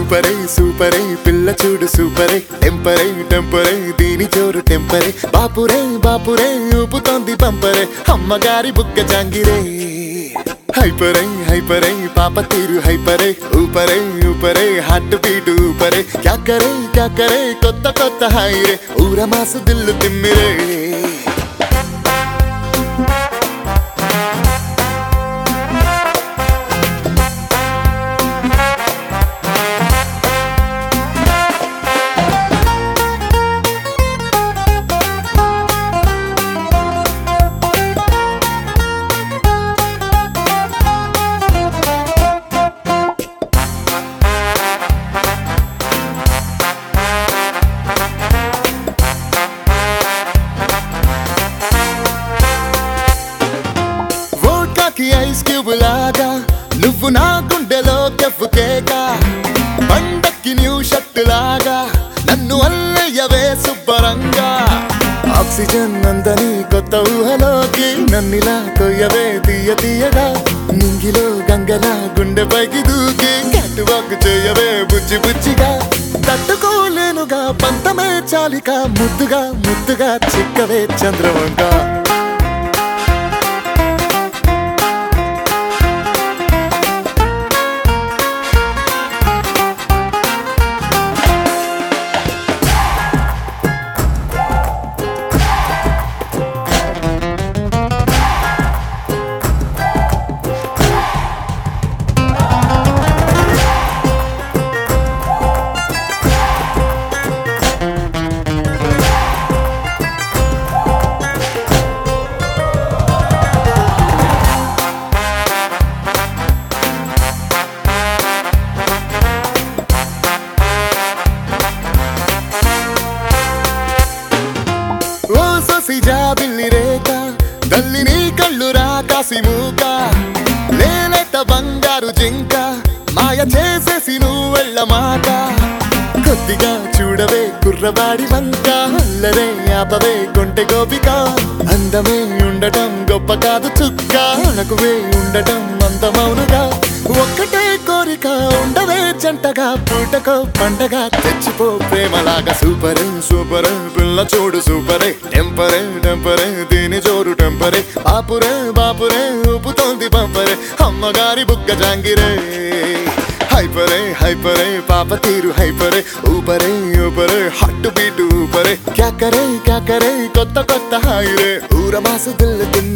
సూపరే సూపరే పిల్ల చూడు సూపరే టెంపరే టెంపరే దీని జోరు టెంపరే బాపురే బాపురే ఊపుతోంది పంపరే అమ్మగారి బుక్క జాంగిరే హైపరై హైపరై పాప తీరు హైపరే ఊపరే ఊపరే హార్ట్ బీట్ ఊపరే క్యాకరే క్యాకరే కొత్త కొత్త హైరే ఊర మాసు దిల్లు తిమ్మిరే వోడ్కాకి ఐస్ క్యూబ్ లాగా నువ్వు నా గుండెలో కెఫ్ కేక పండక్కి న్యూ షర్ట్ లాగా నన్ను అల్లయ్యవే శుభ్రంగా ఆక్సిజన్ అందని కొత్త ఊహలోకి నన్నిలా కొయ్యవే తీయ తీయగా నింగిలో గంగలా గుండె పైకి దూకి క్యాట్ వాక్ చేయవే బుజ్జి బుజ్జిగా తట్టుకోలేనుగా పంతమే చాలిక ముద్దుగా ముద్దుగా చిక్కవే చంద్రవంక ఓ ససి జాబిల్లి రేఖ దల్లిని కళ్ళు రాకాసి మూక లేలేత బంగారు జింక మాయ చేసేసి నువ్వు వెళ్ళమాక కొద్దిగా చూడవే కుర్రవాడి వంక అల్లరే ఆపవే కొంటె గోపిక అందమే ఉండటం గొప్ప కాదు చుక్క అణకువే ఉండటం అందమౌనుగా ఒక్కటే కోరిక ఉండవే జంటగా పూటకో పండగ తెచ్చిపో ప్రేమలాగా సూపరే సూపరే పిల్ల చూడు సూపరే టెంపరే టెంపరే దీని జోరు టెంపరే బాపురే బాపురే ఊపుతోంది పంపరే అమ్మగారి బుగ్గ జాంగిరే హైపరే హైపరే పాప తీరు హైపరే ఊపరే ఊపరే హట్టు బీటు ఊపరే క్యాకరే క్యాకరే కొత్త కొత్త హాయిరే ఊర మాసు దిల్లు